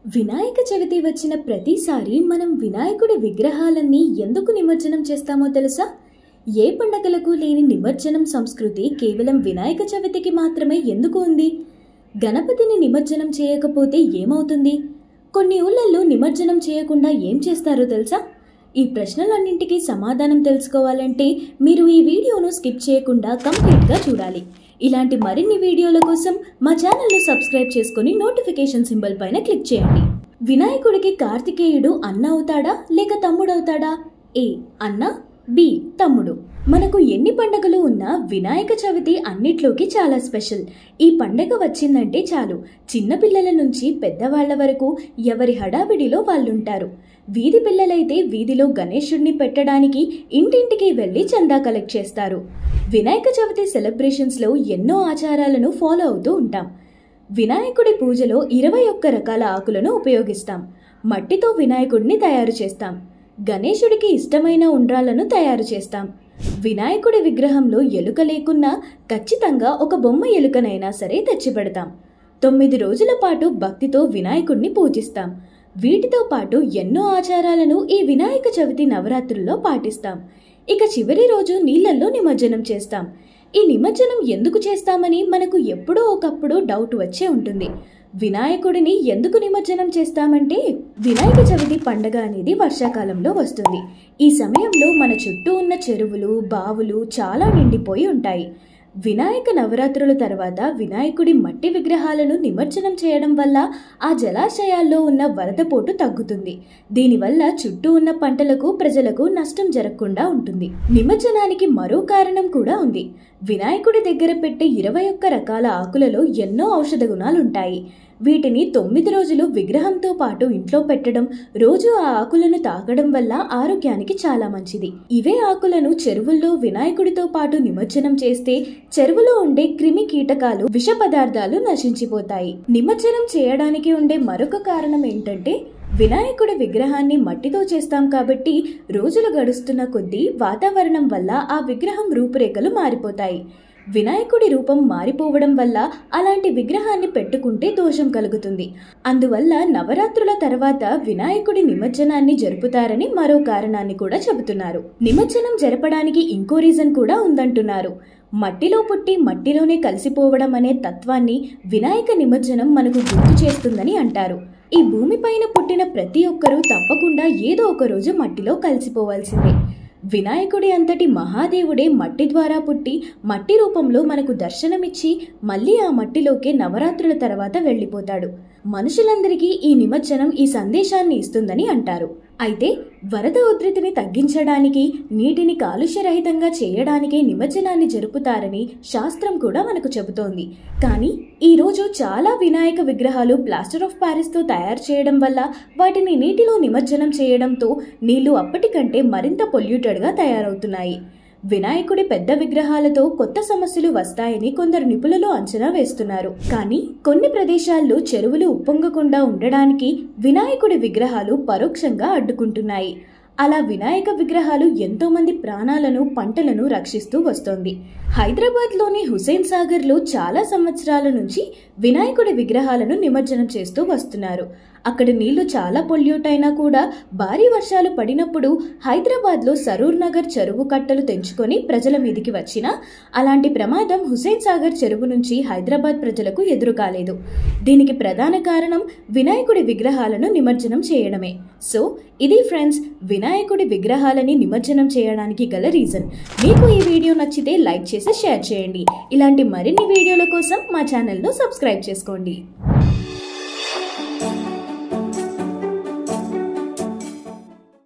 వినాయక చవితి వచ్చిన ప్రతిసారి మనం వినాయకుడి విగ్రహాలన్నీ ఎందుకు నిమజ్జనం చేస్తామో తెలుసా ఏ పండగలకు లేని నిమజ్జనం సంస్కృతి కేవలం వినాయక చవితికి మాత్రమే ఎందుకు ఉంది గణపతిని నిమజ్జనం చేయకపోతే ఏమవుతుంది కొన్ని ఊళ్ళల్లో నిమజ్జనం చేయకుండా ఏం చేస్తారో తెలుసా ఈ ప్రశ్నలన్నింటికీ సమాధానం తెలుసుకోవాలంటే మీరు ఈ వీడియోను స్కిప్ చేయకుండా కంప్లీట్గా చూడాలి ఇలాంటి మరిన్ని వీడియోల కోసం మా ఛానల్ను సబ్స్క్రైబ్ చేసుకుని నోటిఫికేషన్ సింబల్ పైన క్లిక్ చేయండి వినాయకుడికి కార్తికేయుడు అన్న అవుతాడా లేక తమ్ముడవుతాడా ఏ అన్న బి తమ్ముడు మనకు ఎన్ని పండగలు ఉన్నా వినాయక చవితి అన్నిట్లోకి చాలా స్పెషల్ ఈ పండగ వచ్చిందంటే చాలు చిన్నపిల్లల నుంచి పెద్దవాళ్ల వరకు ఎవరి హడావిడిలో వాళ్ళుంటారు వీధి పిల్లలైతే వీధిలో గణేశుడిని పెట్టడానికి ఇంటింటికి వెళ్ళి చందా కలెక్ట్ చేస్తారు వినాయక చవితి సెలబ్రేషన్స్లో ఎన్నో ఆచారాలను ఫాలో అవుతూ ఉంటాం వినాయకుడి పూజలో ఇరవై ఒక్క రకాల ఆకులను ఉపయోగిస్తాం మట్టితో వినాయకుడిని తయారు చేస్తాం గణేశుడికి ఇష్టమైన ఉండ్రాలను తయారు చేస్తాం వినాయకుడి విగ్రహంలో ఎలుక లేకున్నా ఖచ్చితంగా ఒక బొమ్మ ఎలుకనైనా సరే తెచ్చిపెడతాం తొమ్మిది రోజుల పాటు భక్తితో వినాయకుడిని పూజిస్తాం వీటితో పాటు ఎన్నో ఆచారాలను ఈ వినాయక చవితి నవరాత్రుల్లో పాటిస్తాం ఇక చివరి రోజు నీళ్లలో నిమజ్జనం చేస్తాం ఈ నిమజ్జనం ఎందుకు చేస్తామని మనకు ఎప్పుడో ఒకప్పుడు డౌట్ వచ్చే ఉంటుంది వినాయకుడిని ఎందుకు నిమజ్జనం చేస్తామంటే వినాయక చవితి పండగ అనేది వర్షాకాలంలో వస్తుంది ఈ సమయంలో మన చుట్టూ ఉన్న చెరువులు బావులు చాలా నిండిపోయి ఉంటాయి వినాయక నవరాత్రుల తర్వాత వినాయకుడి మట్టి విగ్రహాలను నిమజ్జనం చేయడం వల్ల ఆ జలాశయాల్లో ఉన్న వరదపోటు తగ్గుతుంది దీనివల్ల చుట్టూ ఉన్న పంటలకు ప్రజలకు నష్టం జరగకుండా ఉంటుంది నిమజ్జనానికి మరో కారణం కూడా ఉంది వినాయకుడి దగ్గర పెట్టే ఇరవై ఒక్క రకాల ఆకులలో ఎన్నో ఔషధ గుణాలుంటాయి వీటిని తొమ్మిది రోజులు విగ్రహంతో పాటు ఇంట్లో పెట్టడం రోజు ఆ ఆకులను తాగడం వల్ల ఆరోగ్యానికి చాలా మంచిది ఇవే ఆకులను చెరువుల్లో వినాయకుడితో పాటు నిమజ్జనం చేస్తే చెరువులో ఉండే క్రిమి కీటకాలు విష పదార్థాలు నశించిపోతాయి నిమజ్జనం చేయడానికి ఉండే మరొక కారణం ఏంటంటే వినాయకుడి విగ్రహాన్ని మట్టితో చేస్తాం కాబట్టి రోజులు గడుస్తున్న కొద్దీ వాతావరణం వల్ల ఆ విగ్రహం రూపురేఖలు మారిపోతాయి వినాయకుడి రూపం మారిపోవడం వల్ల అలాంటి విగ్రహాన్ని పెట్టుకుంటే దోషం కలుగుతుంది అందువల్ల నవరాత్రుల తర్వాత వినాయకుడి నిమజ్జనాన్ని జరుపుతారని మరో కారణాన్ని కూడా చెబుతున్నారు నిమజ్జనం జరపడానికి ఇంకో రీజన్ కూడా ఉందంటున్నారు మట్టిలో పుట్టి మట్టిలోనే కలిసిపోవడం అనే తత్వాన్ని వినాయక నిమజ్జనం మనకు గుర్తు చేస్తుందని అంటారు ఈ భూమిపైన పుట్టిన ప్రతి ఒక్కరూ తప్పకుండా ఏదో ఒక రోజు మట్టిలో కలిసిపోవాల్సిందే వినాయకుడి అంతటి మహాదేవుడే మట్టి ద్వారా పుట్టి మట్టి రూపంలో మనకు దర్శనమిచ్చి మళ్ళీ ఆ మట్టిలోకే నవరాత్రుల తర్వాత వెళ్ళిపోతాడు మనుషులందరికీ ఈ నిమజ్జనం ఈ సందేశాన్ని ఇస్తుందని అంటారు అయితే వరద ఉధృతిని తగ్గించడానికి నీటిని కాలుష్యరహితంగా చేయడానికే నిమజ్జనాన్ని జరుపుతారని శాస్త్రం కూడా మనకు చెబుతోంది కానీ ఈరోజు చాలా వినాయక విగ్రహాలు ప్లాస్టర్ ఆఫ్ ప్యారిస్తో తయారు చేయడం వల్ల వాటిని నీటిలో నిమజ్జనం చేయడంతో నీళ్లు అప్పటికంటే మరింత పొల్యూటెడ్గా తయారవుతున్నాయి వినాయకుడి పెద్ద విగ్రహాలతో కొత్త సమస్యలు వస్తాయని కొందరు నిపుణులు అంచనా వేస్తున్నారు కానీ కొన్ని ప్రదేశాల్లో చెరువులు ఉప్పొంగకుండా ఉండడానికి వినాయకుడి విగ్రహాలు పరోక్షంగా అడ్డుకుంటున్నాయి అలా వినాయక విగ్రహాలు ఎంతో మంది ప్రాణాలను పంటలను రక్షిస్తూ వస్తోంది హైదరాబాద్లోని హుసేన్ సాగర్లో చాలా సంవత్సరాల నుంచి వినాయకుడి విగ్రహాలను నిమజ్జనం చేస్తూ వస్తున్నారు అక్కడ నీళ్లు చాలా పొల్యూట్ అయినా కూడా భారీ వర్షాలు పడినప్పుడు హైదరాబాద్లో సరూర్ నగర్ చెరువు కట్టలు తెంచుకొని ప్రజల మీదికి వచ్చినా అలాంటి ప్రమాదం హుసేన్ సాగర్ చెరువు నుంచి హైదరాబాద్ ప్రజలకు ఎదురు కాలేదు దీనికి ప్రధాన కారణం వినాయకుడి విగ్రహాలను నిమజ్జనం చేయడమే సో ఇది ఫ్రెండ్స్ వినాయకుడి విగ్రహాలని నిమజ్జనం చేయడానికి గల రీజన్ మీకు ఈ వీడియో నచ్చితే లైక్ చేసి షేర్ చేయండి ఇలాంటి మరిన్ని వీడియోల కోసం మా ఛానల్ను సబ్స్క్రైబ్ చేసుకోండి